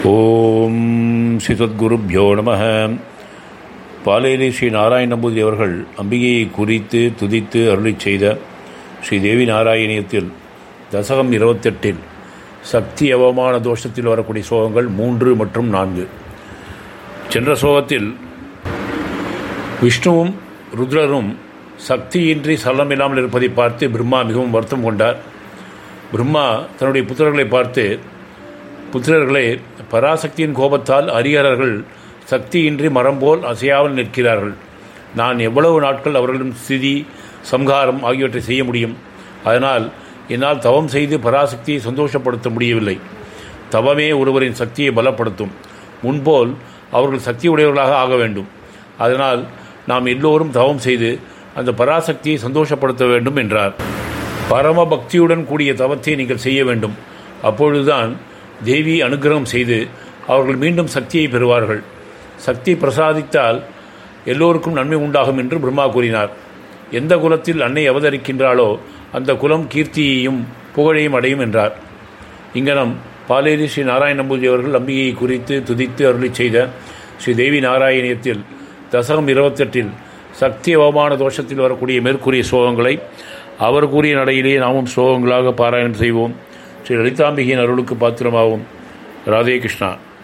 ஓம் ஸ்ரீசத்குருப்யோ நம பாலேரி ஸ்ரீ நாராயண நம்பூதிரி அவர்கள் அம்பிகையை குறித்து துதித்து அருளிச் செய்த ஸ்ரீ தேவி நாராயணியத்தில் தசகம் இருபத்தெட்டில் சக்தி அவமான தோஷத்தில் வரக்கூடிய சோகங்கள் மூன்று மற்றும் நான்கு சென்ற சோகத்தில் விஷ்ணுவும் ருத்ரரும் சக்தியின்றி சலனமில்லாமல் இருப்பதை பார்த்து பிரம்மா மிகவும் வருத்தம் கொண்டார் பிரம்மா தன்னுடைய புத்திரர்களை பார்த்து புத்திரர்களே பராசக்தியின் கோபத்தால் அரியரர்கள் சக்தியின்றி மரம் போல் அசையாமல் நிற்கிறார்கள் நான் எவ்வளவு நாட்கள் அவர்களின் ஸ்திதி சம்ஹாரம் ஆகியவற்றை செய்ய முடியும் அதனால் என்னால் தவம் செய்து பராசக்தியை சந்தோஷப்படுத்த முடியவில்லை தவமே ஒருவரின் சக்தியை பலப்படுத்தும் முன்போல் அவர்கள் சக்தி உடையவர்களாக ஆக வேண்டும் அதனால் நாம் எல்லோரும் தவம் செய்து அந்த பராசக்தியை சந்தோஷப்படுத்த வேண்டும் என்றார் பரம பக்தியுடன் கூடிய தவத்தை நீங்கள் செய்ய வேண்டும் அப்பொழுதுதான் தேவி அனுகிரகம் செய்து அவர்கள் மீண்டும் சக்தியை பெறுவார்கள் சக்தி பிரசாதித்தால் எல்லோருக்கும் நன்மை உண்டாகும் என்று பிரம்மா கூறினார் எந்த குலத்தில் அன்னை அவதரிக்கின்றாளோ அந்த குலம் கீர்த்தியையும் புகழையும் அடையும் என்றார் இங்கனம் பாலேரி ஸ்ரீ நாராயண நம்பூதி அவர்கள் அம்பிகையை குறித்து துதித்து அருளி செய்த ஸ்ரீ தேவி நாராயணியத்தில் தசகம் இருபத்தெட்டில் சக்தி அவமான தோஷத்தில் வரக்கூடிய மேற்கூறிய ஸ்லோகங்களை அவர் கூறிய நடையிலேயே நாமும் ஸ்லோகங்களாக பாராயணம் செய்வோம் ஸ்ரீ லலிதாம்பிகையின் அருளுக்கு பாத்திரமாகும் ராதே கிருஷ்ணா